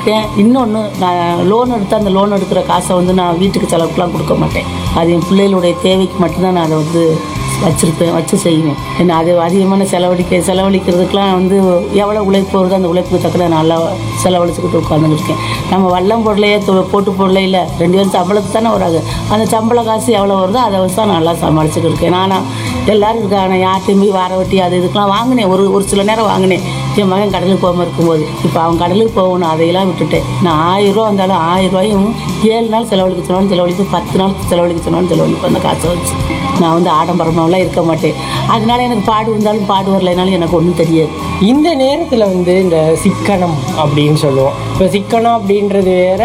வச்சுருக்கேன் இன்னொன்று நான் லோன் எடுத்து அந்த லோன் எடுக்கிற காசை வந்து நான் வீட்டுக்கு செலவுக்குலாம் கொடுக்க மாட்டேன் அது என் பிள்ளைகளுடைய தேவைக்கு மட்டும்தான் நான் அதை வந்து வச்சுருப்பேன் வச்சு செய்வேன் ஏன்னா அது அதிகமான செலவழிக்க செலவழிக்கிறதுக்கெலாம் வந்து எவ்வளோ உழைப்பு வருதோ அந்த உழைப்புக்கு தக்கன நல்லா செலவழிச்சுக்கிட்டு உட்காந்துருக்கேன் நம்ம வல்லம் பொருளையே தொ- போட்டு பொருளே இல்லை ரெண்டு பேரும் சம்பளத்துக்கு தானே வராது அந்த சம்பள காசு எவ்வளோ வருதோ அதை வச்சு தான் நல்லா சமாளிச்சுட்டு இருக்கேன் நானும் எல்லாரும் இருக்காங்க நான் யார்ட்டையும் போய் வார வட்டி அது இதுக்கெலாம் வாங்கினேன் ஒரு ஒரு சில நேரம் வாங்கினேன் என் மகன் கடலுக்கு போகாமல் இருக்கும்போது இப்போ அவன் கடலுக்கு போகணும் அதையெல்லாம் விட்டுட்டேன் நான் ஆயிரம் ரூபா வந்தாலும் ஆயிரம் ரூபாயும் ஏழு நாள் செலவழிக்க சொன்னாலும் செலவழிப்பு பத்து நாள் செலவழிக்க சொன்னாலும் செலவழிப்பு அந்த காசை வச்சு நான் வந்து ஆடம்பரமாவெல்லாம் இருக்க மாட்டேன் அதனால எனக்கு பாடு வந்தாலும் பாடு வரலைனாலும் எனக்கு ஒன்றும் தெரியாது இந்த நேரத்தில் வந்து இந்த சிக்கனம் அப்படின்னு சொல்லுவோம் இப்போ சிக்கனம் அப்படின்றது வேற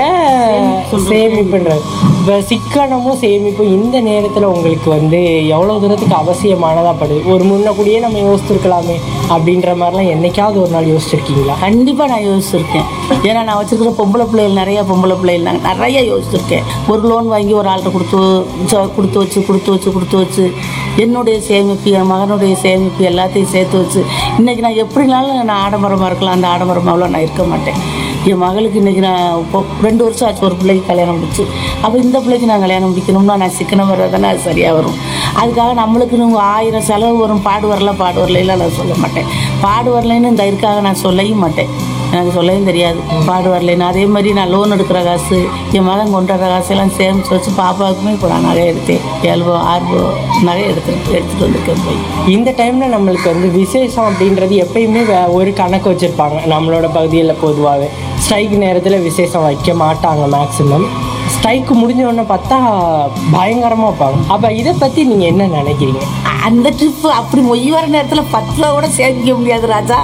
சேமிப்புன்றது இப்போ சிக்கனமும் சேமிப்பும் இந்த நேரத்தில் உங்களுக்கு வந்து எவ்வளோ தூரத்துக்கு அவசியமானதாக படுது ஒரு முன்ன கூடயே நம்ம யோசிச்சிருக்கலாமே அப்படின்ற மாதிரிலாம் என்னைக்காவது ஒரு நாள் யோசிச்சிருக்கீங்களா கண்டிப்பாக நான் யோசிச்சிருக்கேன் ஏன்னா நான் வச்சிருக்கிற பொம்பளை பிள்ளைகள் நிறைய பொம்பளை பிள்ளைகள் நாங்கள் நிறைய யோசிச்சிருக்கேன் ஒரு லோன் வாங்கி ஒரு ஆள்கிட்ட கொடுத்து ச- கொடுத்து வச்சு கொடுத்து வச்சு கொடுத்து வச்சு என்னுடைய சேமிப்பு என் மகனுடைய சேமிப்பு எல்லாத்தையும் சேர்த்து வச்சு இன்றைக்கி நான் எப்படினாலும் நான் ஆடம்பரமாக இருக்கலாம் அந்த ஆடம்பரமாவெலாம் நான் இருக்க மாட்டேன் என் மகளுக்கு இன்றைக்கி நான் இப்போ ரெண்டு வருஷம் ஆச்சு ஒரு பிள்ளைக்கு கல்யாணம் முடிச்சு அப்போ இந்த பிள்ளைக்கு நான் கல்யாணம் முடிக்கணும்னா நான் சிக்கனம் வர்றதானே அது சரியாக வரும் அதுக்காக நம்மளுக்குன்னு ஆயிரம் செலவு வரும் பாடு வரல பாடு வரல நான் சொல்ல மாட்டேன் பாடு வரலைன்னு இந்த இதுக்காக நான் சொல்லவும் மாட்டேன் எனக்கு சொல்லவும் தெரியாது பாடு வரலைன்னு அதே மாதிரி நான் லோன் எடுக்கிற காசு என் மகன் கொண்டு வர காசெல்லாம் சேமித்து வச்சு பாப்பாவுக்குமே இப்போ நான் நகை எடுத்தேன் ஏழு ரூபா ஆறு ரூபா நகை எடுத்துட்டு எடுத்துகிட்டு வந்திருக்கேன் போய் இந்த டைமில் நம்மளுக்கு வந்து விசேஷம் அப்படின்றது எப்பயுமே வே- ஒரு கணக்கு வச்சுருப்பாங்க நம்மளோட பகுதியில் பொதுவாகவே ஸ்ட்ரைக் நேரத்தில் விசேஷம் வைக்க மாட்டாங்க மேக்ஸிமம் ஸ்ட்ரைக்கு முடிஞ்ச உடனே பார்த்தா பயங்கரமாக வைப்பாங்க அப்போ இதை பற்றி நீங்கள் என்ன நினைக்கிறீங்க அந்த ட்ரிப்பு அப்படி மொய் வர நேரத்தில் பத்து ரூபா கூட சேமிக்க முடியாது ராஜா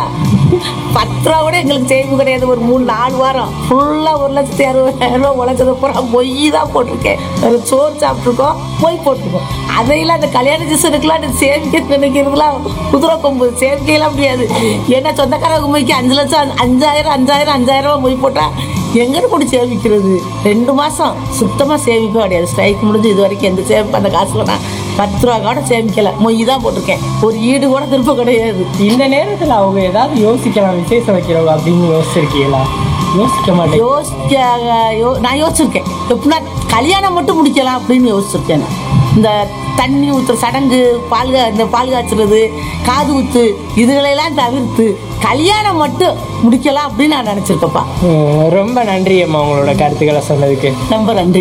பத்து ரூபா கூட எங்களுக்கு சேமிப்பு கிடையாது ஒரு மூணு நாலு வாரம் ஃபுல்லாக ஒரு லட்சத்தி அறுபதாயிரம் ரூபா உழைச்சது பூரா மொய் தான் போட்டிருக்கேன் ஒரு சோறு சாப்பிட்ருக்கோம் மொய் போட்டிருக்கோம் அதையெல்லாம் அந்த கல்யாண ஜிசனுக்குலாம் அந்த சேமிக்க நினைக்கிறதுலாம் குதிரை கொம்பு சேமிக்கலாம் முடியாது ஏன்னா சொந்தக்காரங்க மொய்க்கு அஞ்சு லட்சம் அஞ்சாயிரம் அஞ்சாயிரம் அஞ்சாயிரம் ரூபா மொய் போட்டால் எங்கன்னு கூட சேமிக்கிறது ரெண்டு மாதம் சுத்தமாக சேமிப்பே கிடையாது ஸ்ட்ரைக் முடிஞ்சு இது வரைக்கும் எந்த சேமிப்பு அந்த காசுல நான் பத்து ரூபா கூட சேமிக்கல மொய் தான் போட்டிருக்கேன் ஒரு ஈடு கூட திருப்ப கிடையாது இந்த நேரத்தில் அவங்க ஏதாவது யோசிக்கலாம் விசேஷம் வைக்கிறவங்க அப்படின்னு யோசிச்சிருக்கீங்களா யோசிக்க மாட்டேன் யோசிக்க யோ நான் யோசிச்சிருக்கேன் எப்படின்னா கல்யாணம் மட்டும் முடிக்கலாம் அப்படின்னு யோசிச்சிருக்கேன் நான். இந்த தண்ணி ஊற்றுற சடங்கு பால் கா- இந்த பால் காய்ச்சுறது காது ஊத்து இதுகளெல்லாம் தவிர்த்து கல்யாணம் மட்டும் முடிக்கலாம் அப்படின்னு நான் நினச்சிருக்கப்பா ம், ரொம்ப நன்றி அம்மா உங்களோட கருத்துக்களை சொன்னதுக்கு ரொம்ப நன்றி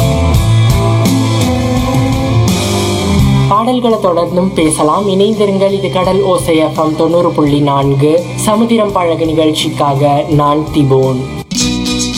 பாடல்களை தொடர்ந்தும் பேசலாம் இணைந்திருங்கள் இது கடல் ஓசை எஃப்எம் தொண்ணூறு புள்ளி நான்கு சமுத்திரம் பழகு நிகழ்ச்சிக்காக நான் திபோன்